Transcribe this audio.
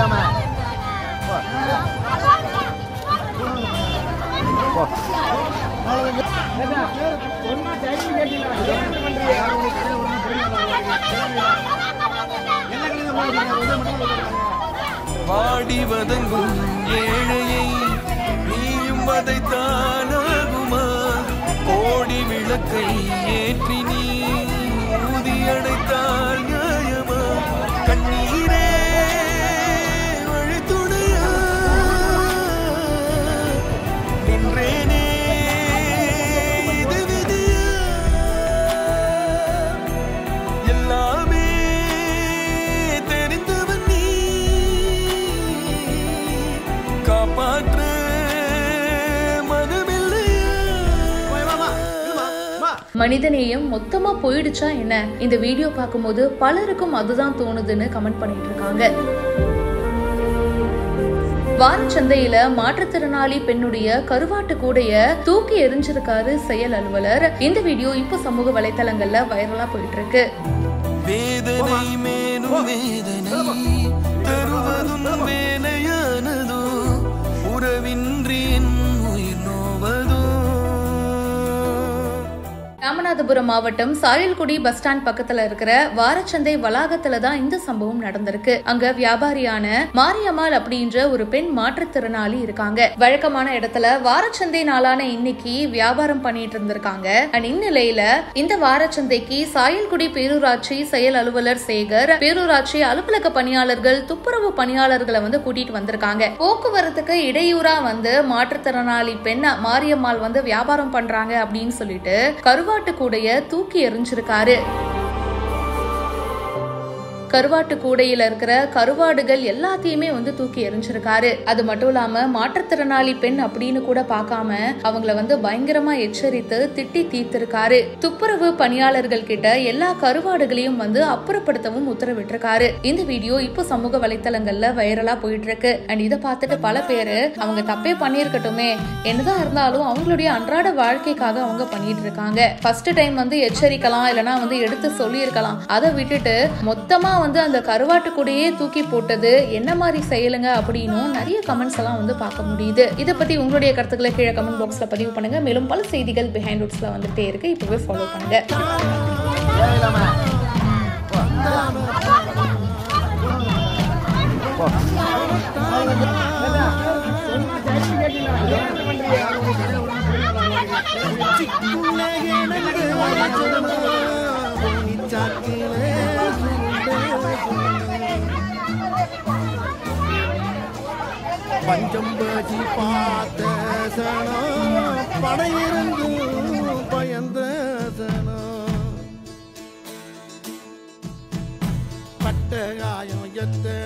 வாடி வதங்கும் ஏழையை நீயும் வதைத்தானாகுமா கோடி விளக்கை ஏற்றி நீ ஊதி அடைத்தால் நியாயமா கண்ணீரே வழித்துணையா நின்றேனே இது விதியா எல்லாமே தெரிந்தவன் நீ காப்பாற்ற மனமில்லையா மனிதநேயம் மொத்தமா போயிடுச்சா என்ன இந்த வீடியோ பார்க்கும்போது பலருக்கும் அதுதான் தோணுதுன்னு கமெண்ட் பண்ணிட்டு இருக்காங்க வாரச்சந்தையில மாற்றுத்திறனாளி பெண்ணுடைய கருவாட்டு கூடைய தூக்கி எரிஞ்சிருக்காரு செயல் அலுவலர் இந்த வீடியோ இப்போ சமூக வலைத்தளங்கள்ல வைரலா போயிட்டு இருக்கு வேதனை மேலும் வேதனை தருவதும் வேலையானதோ உறவின்றி என் உயிர் நோவதோ ராமநாதபுரம் மாவட்டம் சாயல்குடி பஸ் ஸ்டாண்ட் பக்கத்துல இருக்கிற வாரச்சந்தை வளாகத்துல தான் இந்த சம்பவம் நடந்திருக்கு அங்க வியாபாரியான மாரியம்மாள் அப்படின்ற ஒரு பெண் மாற்றுத்திறனாளி இருக்காங்க வழக்கமான இடத்துல வாரச்சந்தை நாளான இன்னைக்கு வியாபாரம் பண்ணிட்டு இருந்திருக்காங்க அண்ட் இந்நிலையில இந்த வாரச்சந்தைக்கு சாயல்குடி பேரூராட்சி செயல் அலுவலர் சேகர் பேரூராட்சி அலுவலக பணியாளர்கள் துப்புரவு பணியாளர்களை வந்து கூட்டிட்டு வந்திருக்காங்க போக்குவரத்துக்கு இடையூறா வந்து மாற்றுத்திறனாளி பெண் மாரியம்மாள் வந்து வியாபாரம் பண்றாங்க அப்படின்னு சொல்லிட்டு கருவாட்டு கூடைய தூக்கி எறிஞ்சிருக்காரு கருவாட்டு கூடையில இருக்கிற கருவாடுகள் எல்லாத்தையுமே வந்து தூக்கி எறிஞ்சிருக்காரு அது மட்டும் இல்லாம மாற்றுத்திறனாளி பெண் அப்படின்னு கூட பார்க்காம அவங்கள வந்து பயங்கரமா எச்சரித்து திட்டி தீர்த்திருக்காரு துப்புரவு பணியாளர்கள் கிட்ட எல்லா கருவாடுகளையும் வந்து அப்புறப்படுத்தவும் உத்தரவிட்டிருக்காரு இந்த வீடியோ இப்போ சமூக வலைத்தளங்கள்ல வைரலா போயிட்டு இருக்கு அண்ட் இதை பார்த்துட்டு பல பேரு அவங்க தப்பே பண்ணியிருக்கட்டுமே என்னதான் இருந்தாலும் அவங்களுடைய அன்றாட வாழ்க்கைக்காக அவங்க பண்ணிட்டு இருக்காங்க ஃபர்ஸ்ட் டைம் வந்து எச்சரிக்கலாம் இல்லனா வந்து எடுத்து சொல்லியிருக்கலாம் அதை விட்டுட்டு மொத்தமா வந்து அந்த கருவாட்டு கூடையே தூக்கி போட்டது என்ன மாதிரி செயலுங்க அப்படின்னும் நிறைய கமெண்ட்ஸ் எல்லாம் வந்து பார்க்க முடியுது இதை பத்தி உங்களுடைய கருத்துக்களை கீழே கமெண்ட் பாக்ஸ்ல பதிவு பண்ணுங்க மேலும் பல செய்திகள் பிஹைண்ட் ரூட்ஸ்ல வந்துட்டே இருக்கு இப்பவே ஃபாலோ பண்ணுங்க பஞ்சம்பதி பார்த்த சனம் படையிருந்து பயந்த சனம் பட்ட காயம் எத்தனை